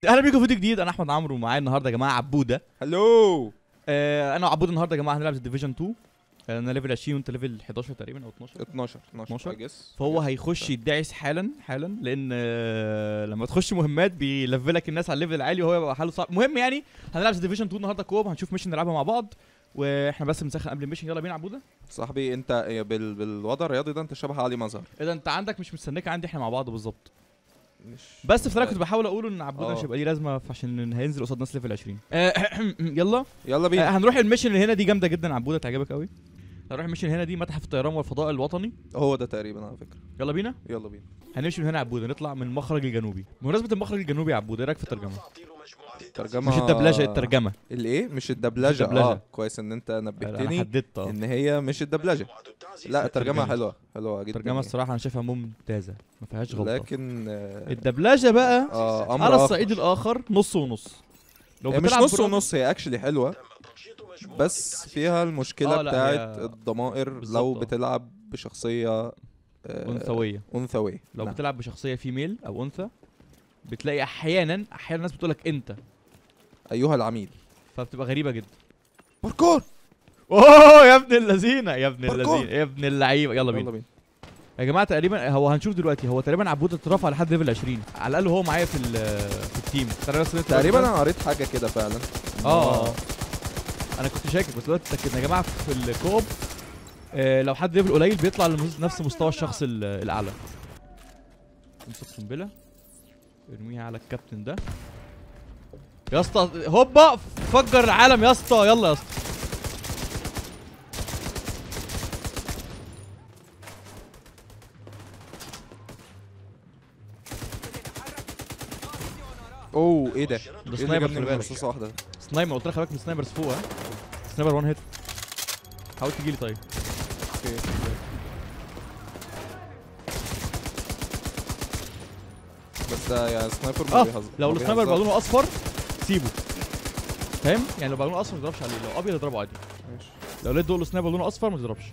اهلا بيكم في فيديو جديد انا احمد عمرو ومعايا النهارده يا جماعه عبوده هلو آه انا وعبوده النهارده يا جماعه هنلعب ديفيجن 2 آه، انا ليفل 20 وانت ليفل 11 تقريبا او 12 12 12 12. I guess. فهو هيخش يدعس حالا حالا لان آه، لما تخش مهمات بيلفلك الناس على الليفل العالي وهو يبقى حاله صعب المهم يعني هنلعب ديفيجن 2 النهارده كوب هنشوف ميشن نلعبها مع بعض واحنا بس بنسخن قبل الميشن يلا بينا عبوده صاحبي انت إيه بال... بالوضع الرياضي ده انت شبه علي مظهر اذا انت عندك مش مستنيك عندي احنا مع بعض بالظبط مش بس في الآخر كنت بحاول اقول ان عبوده آه. مش هيبقى ليه لازمه عشان هينزل قصاد ناس ليفل 20 آه، يلا يلا آه، بينا هنروح الميشن اللي هنا دي جامده جدا عبوده تعجبك قوي هنروح الميشن هنا دي متحف الطيران والفضاء الوطني هو ده تقريبا على فكره يلا بينا يلا بينا هنمشي من هنا يا عبوده نطلع من المخرج الجنوبي بمناسبه المخرج الجنوبي يا عبوده ايه رايك في الترجمه ترجمه مش الدبلجه الترجمه الايه مش الدبلجه مش الدبلجة. اه كويس ان انت انا نبهتني حددت اه ان هي مش الدبلجه لا الترجمه الترجمة. حلوه حلوه جدا الترجمه يعني. الصراحه انا شايفها ممتازه ما فيهاش غلطه لكن آه، الدبلجه بقى اه امر على آخر. الصعيد الاخر نص ونص لو هي مش بتلعب نص برو- ونص هي اكشلي حلوه بس فيها المشكله آه، لا، بتاعت هي- الضمائر لو بالظبط، آه. بتلعب بشخصيه آه، انثويه انثويه لو نعم. بتلعب بشخصيه فيميل او انثى بتلاقي احيانا احيانا الناس بتقول لك انت ايها العميل فبتبقى غريبه جدا باركور اوه يا ابن اللذينه يا ابن باركور. اللذينه يا ابن اللعيبه يلا بينا يلا بينا يا جماعه تقريبا هو هنشوف دلوقتي هو تقريبا عبود اترفع لحد ليفل 20 على الاقل هو معايا في ال- في التيم تقريبا بس انت- تقريبا انا قريت حاجه كده فعلا اه انا كنت شاكك بس دلوقتي اتاكدنا يا جماعه في الكوب آه لو حد ليفل قليل بيطلع لنفس مستوى الشخص ال- الاعلى امسك قنبله ارميها على الكابتن ده يا اسطى هوبا فجر العالم يا اسطى يلا يا اسطى اوه ايه ده؟ ده ايه اللي سنايبر جابني خلي من بالك رصاصه واحده؟ سنايبر قلت لك خلي بالك من سنايبرز فوق ها سنايبر وان هيت حاول تجي لي طيب اوكي بس ده يا سنايبر ما اه بيهزر لو ما السنايبر بقى بيهزرش. لونه اصفر سيبه فاهم يعني لو بقى لونه اصفر ما تضربش عليه لو ابيض اضربه عادي ماشي. لو لقيت دول سنايبر لونه اصفر ما تضربش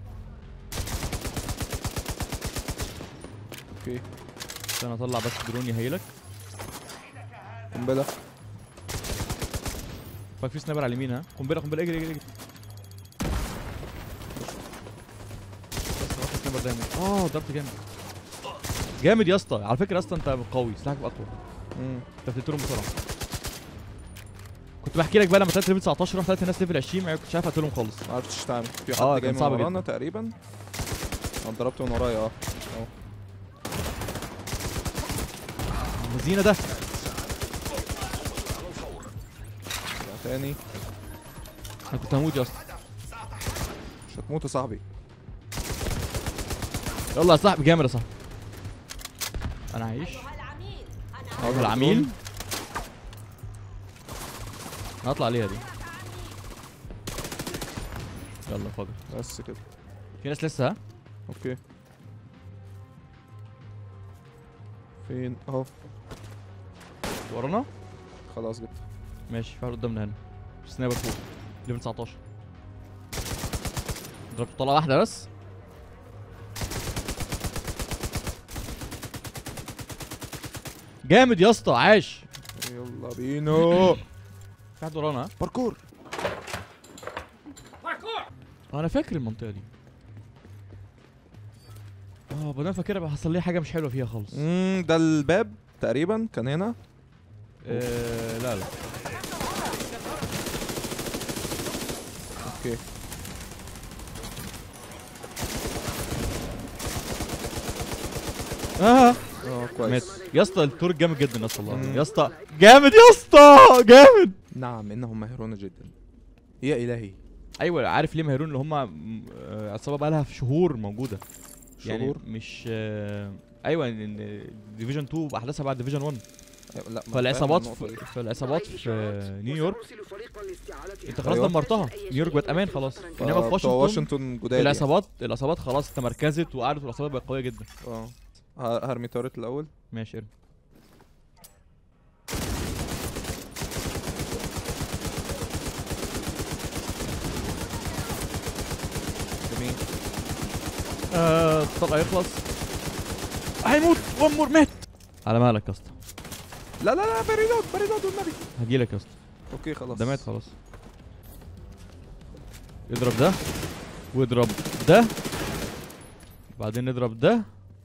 اوكي عشان اطلع بس درون يهيلك قنبله فاك في سنايبر على اليمين ها قنبله قنبله اجري اجري اجري بس واحد سنايبر دايما اه ضربت جامد جامد يا اسطى على فكره يا اسطى انت قوي سلاحك اقوى مم. انت بتقتلهم بسرعه كنت بحكي لك بقى لما طلعت ليفل 19 رحت لقيت الناس ليفل 20 ما كنتش عارف اقتلهم خالص ما عرفتش تعمل في حد آه، جاي كان من صعب ورانا جدا. تقريبا انا ضربته من ورايا اه الزينه ده رجع تاني انا كنت هموت يا اسطى مش هتموت يا صاحبي يلا يا صاحبي جامد يا صاحبي انا عايش هاجر العميل درون. أنا هطلع عليها دي يلا فاضل بس كده في ناس لسه ها اوكي فين اهو ورانا خلاص جبت ماشي في واحد قدامنا هنا سنايبر فوق ليفل 19 ضربت طلقه واحده بس جامد يا اسطى عاش يلا بينا في حد ورانا ها باركور آه، انا فاكر المنطقه دي اه بدل فاكرها بقى حصل لي حاجه مش حلوه فيها خالص امم ده الباب تقريبا كان هنا آه لا لا اوكي اه اه مات كويس يا اسطى التور جامد جدا يا اسطى والله مم. يا اسطى جامد يا اسطى جامد نعم انهم ماهرون جدا يا الهي ايوه عارف ليه مهرون اللي هم آه، عصابه بقى لها في شهور موجوده يعني شهور مش آه، ايوه ان ديفيجن 2 باحداثها بعد ديفيجن 1 أيوة، لا ما فالعصابات فاهم في النقطة دي. فالعصابات في آه، نيويورك انت خلاص أيوة. دمرتها نيويورك بقت امان خلاص انما في آه، بتوع واشنطن واشنطن جداد يعني. العصابات العصابات خلاص تمركزت وقعدت والعصابات بقت قويه جدا اه ه- هرمي تارت الاول ماشي ارمي جميل آه الطلقه يخلص هيموت ومر مات على مالك يا اسطى لا لا لا بريلود بريلود والنبي هجيلك يا اسطى اوكي خلاص ده مات خلاص اضرب ده واضرب ده بعدين نضرب ده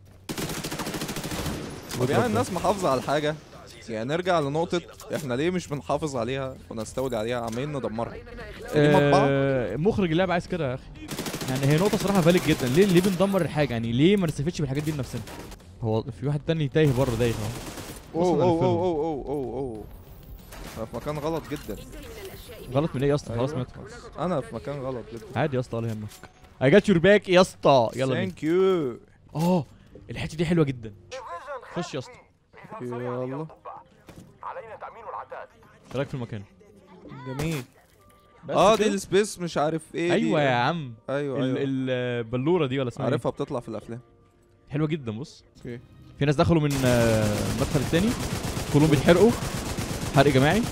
طب واضرب يعني ده. الناس محافظة على الحاجة يعني نرجع لنقطة احنا ليه مش بنحافظ عليها ونستولي عليها عمالين ندمرها دي مطبعة آه مخرج اللعبه عايز كده يا اخي يعني هي نقطه صراحه فالid جدا ليه ليه بندمر الحاجه يعني ليه ما نستفدش بالحاجات دي بنفسنا هو في واحد تاني تايه بره دايخ اهو اوه وصلنا اوه للفيلم. اوه اوه اوه اوه انا في مكان غلط جدا غلط من ايه يا اسطى خلاص أيوة. مات انا في مكان غلط جدا عادي يا اسطى ولا يهمك I got your back يا اسطى يلا بينا ثانك يو اه الحته دي حلوه جدا خش يا اسطى يلا علينا تأمين العتاد إيه رايك في المكان جميل بس اه دي كده؟ السبيس مش عارف ايه دي. ايوه يا عم ايوه ال- ايوه البلوره دي ولا اسمها إيه؟ عارفها بتطلع في الافلام حلوه جدا بص اوكي في ناس دخلوا من آه، المدخل التاني كلهم بيتحرقوا حرق جماعي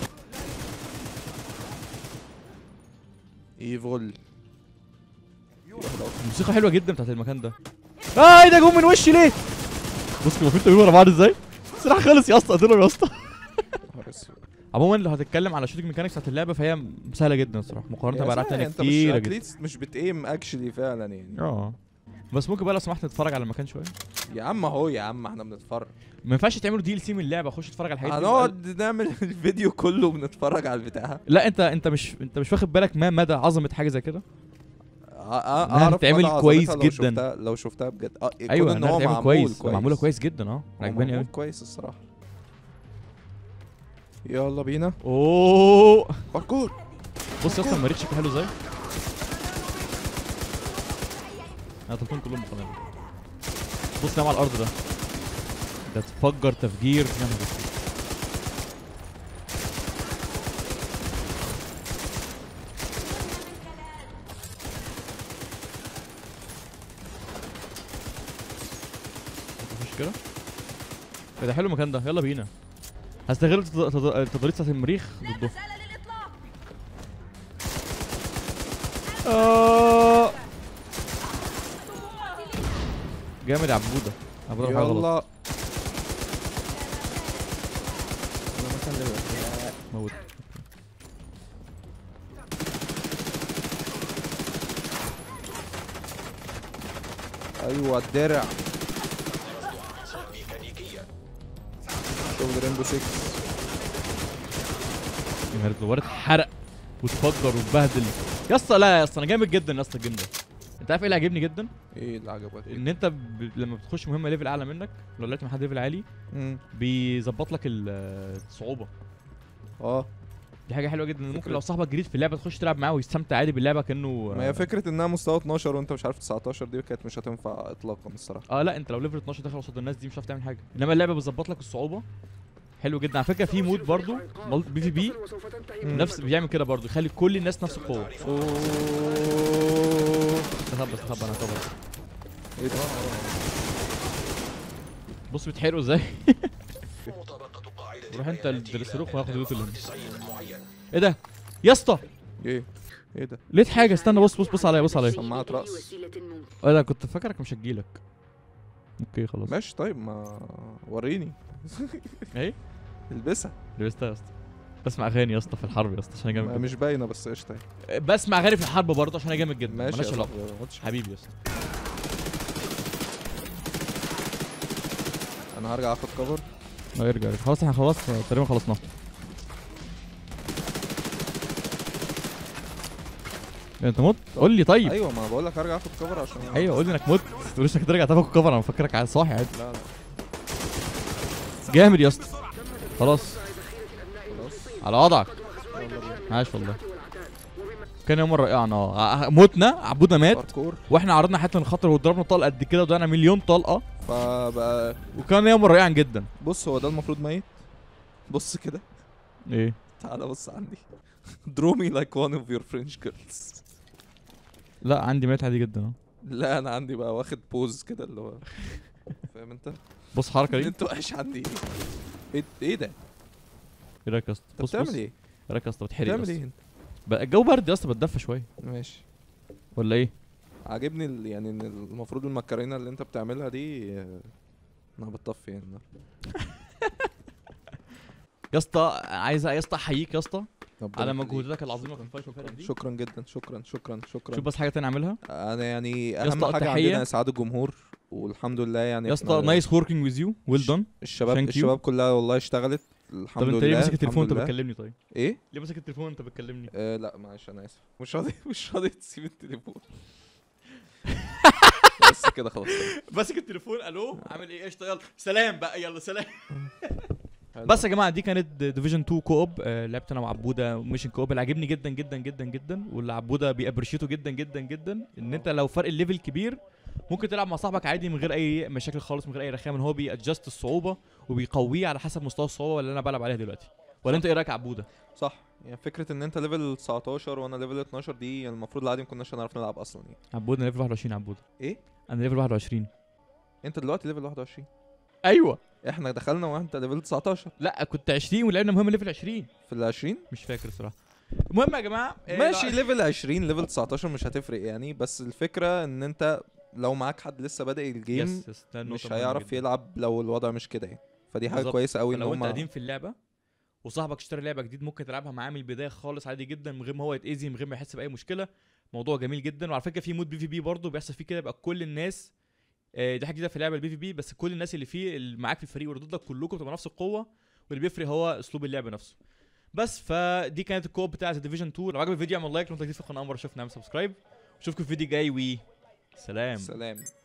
ايفول الموسيقى حلوه جدا بتاعت المكان ده اه ايه ده جم من وشي ليه بص كانوا المفروض تعملوا ورا بعض ازاي السلاح خلص يا اسطى قتلهم يا اسطى عموما لو هتتكلم على شوتنج ميكانكس بتاعت اللعبه فهي سهله جدا الصراحه مقارنه بألعاب تانية انت مش كتيره جدا اتليست مش بتايم اكشلي فعلا يعني اه بس ممكن بقى لو سمحت نتفرج على المكان شويه يا عم اهو يا عم احنا بنتفرج ما ينفعش تعملوا دي ال سي من اللعبه خش اتفرج على الحاجات دي هنقعد نعمل الفيديو كله بنتفرج على البتاع لا انت انت مش انت مش واخد بالك ما مدى عظمه حاجه زي كده اعرف هتتعمل مدى كويس عظمتها لو جدا. شفتها لو شفتها بجد اه كون ايوه ان انها هو هتعمل معمول كويس. كويس معموله كويس جدا اه هو عجباني معمول قوي كويس الصراحه يلا بينا اوه باركور بص يا اسطى المريض شكله حلو ازاي انا طلبتهم كلهم خلاص بص نام على الارض ده ده اتفجر تفجير يا نهار اسود. مفيش كده ايه ده حلو المكان ده يلا بينا هستغل التض- التض- التضاريس بتاعت المريخ ضده آه. جامد يا عبوده عبوده حاجه غلط يلا أنا مثلا دلوقتي. موت ايوه الدرع شغل ريمبو 6 يا نهار اسود، الواد اتحرق واتفجر واتبهدل يا اسطى لا يا اسطى انا جامد جدا يا اسطى الجيم ده انت عارف ايه اللي عاجبني جدا ايه اللي عجبك ان انت ب... لما بتخش مهمه ليفل اعلى منك لو لقيت مع حد ليفل عالي مم. بيظبط لك ال- الصعوبه اه دي حاجه حلوه جدا ممكن فكرة. لو صاحبك جديد في اللعبه تخش تلعب معاه ويستمتع عادي باللعبه كانه ما هي فكره انها مستوى 12 وانت مش عارف 19 دي كانت مش هتنفع اطلاقا الصراحه اه لا انت لو ليفل 12 داخل قصاد الناس دي مش هتعرف تعمل حاجه انما اللعبه بتظبط لك الصعوبه حلو جدا على فكره في مود برضو مالت- بي في بي مم. نفس بيعمل كده برضو يخلي كل الناس نفس القوه اوه استخبى استخبى انا هكفر ايه ده بص بيتحرقوا ازاي روح انت للصاروخ وهاخد اللوت اللي هنا ايه ده يا اسطى ايه ايه ده لقيت حاجه استنى بص بص بص عليا بص عليا سماعة رأس. ايه ده كنت فاكرك مش هتجيلك اوكي خلاص ماشي طيب ما وريني ايه البسها لبستها يا اسطى بسمع اغاني يا اسطى في الحرب يا اسطى عشان انا ما جامد مش باينه بس قشطه جدا بسمع اغاني في الحرب برضه عشان انا جامد جدا ماشي مالهاش يا علاقه صاحبي، ما قلتش حاجة. حبيبي يا اسطى انا هرجع اخد كفر لا يرجع يرجع. خلاص احنا خلاص تقريبا خلصناه إيه، انت مت قول لي طيب ايوه ما انا بقول لك هرجع اخد كفر عشان ايوه قول لي انك مت ما تقوليش انك ترجع تاخد كفر انا مفكرك عادي صاحي عادي لا لا جامد يا اسطى خلاص خلاص على وضعك يلا بينا عاش والله كان يوم رائعنا اه متنا عبودنا مات باركور واحنا عرضنا حتى الخطر وضربنا طلقه قد كده وضيعنا مليون طلقه فبقى وكان يوم رائعا جدا بص هو ده المفروض ميت بص كده ايه تعالى بص عندي draw me like one of your French girls لا عندي مات عادي جدا اه لا انا عندي بقى واخد بوز كده اللي هو فاهم انت بص الحركه دي انت وحش عندي ايه ايه ده ايه رايك يا اسطى انت بص بص بتعمل ايه ايه رايك يا اسطى بتحرق يا بتعمل اسطى ايه انت بقى الجو برد يا اسطى بتدفى شويه ماشي ولا ايه عاجبني ال- يعني ان المفروض المكرونه اللي انت بتعملها دي آه، انها بتطفي يعني يا اسطى عايز يا اسطى احييك يا اسطى ربنا على يخليك. مجهوداتك العظيمه في الفايت وكده دي شكرا جدا شكرا شكرا شكرا شوف بس حاجه تانية اعملها انا يعني يا اهم اسطى حاجه تحية. عندنا اسعاد الجمهور والحمد لله يعني يا إحنا اسطى نايس وركينج ويز يو ويل دون الشباب Thank you. الشباب كلها والله اشتغلت الحمد طب لله انت ليه ماسك الحمد التليفون وانت لله. بتكلمني طيب ايه ليه ماسك التليفون وانت بتكلمني آه لا معلش انا اسف مش راضي مش راضي تسيب التليفون بس كده خلاص ماسك التليفون الو عامل ايه قشطه يلا سلام بقى يلا سلام حلو. بس يا جماعه دي كانت ديفيجن 2 كوب آه لعبت انا وعبوده ميشن كوب اللي عاجبني جدا جدا جدا جدا واللي عبوده بيابريشيته جدا جدا جدا ان انت لو فرق الليفل كبير ممكن تلعب مع صاحبك عادي من غير اي مشاكل خالص من غير اي رخامه ان هو بيادجست الصعوبه وبيقويه على حسب مستوى الصعوبه اللي انا بلعب عليها دلوقتي ولا انت ايه رايك يا عبوده صح يعني فكره ان انت ليفل 19 وانا ليفل 12 دي المفروض العادي ما كناش هنعرف نلعب اصلا يعني عبوده انا ليفل 21 عبوده ايه انا ليفل 21 انت دلوقتي ليفل 21 ايوه احنا دخلنا وانت ليفل 19 لا كنت 20 ولعبنا مهم ليفل 20 في ال 20 مش فاكر الصراحه المهم يا جماعه آه، ماشي لو- ليفل 20 ليفل 19 مش هتفرق يعني بس الفكره ان انت لو معاك حد لسه بادئ الجيم يس يس ده النقطة مش مهمة هيعرف جداً. يلعب لو الوضع مش كده يعني فدي حاجه بالظبط. كويسه قوي ان لو انت هم قديم في اللعبه وصاحبك اشترى لعبه جديد ممكن تلعبها معاه من البدايه خالص عادي جدا من غير ما هو يتاذي من غير ما يحس باي مشكله موضوع جميل جدا وعلى فكره في مود بي في بي برضه بيحصل فيه كده يبقى كل الناس آه، دي حاجه جديده في اللعبه البي في بي بس كل الناس اللي فيه اللي معاك في الفريق واللي ضدك كلكم بتبقى نفس القوه واللي بيفرق هو اسلوب اللعب نفسه بس فدي كانت الكوب بتاعت ديفيجن 2 لو عجبك الفيديو اعمل لايك لو انت جديد في القناه امر شوف نعمل سبسكرايب اشوفكم في الفيديو جاي و سلام سلام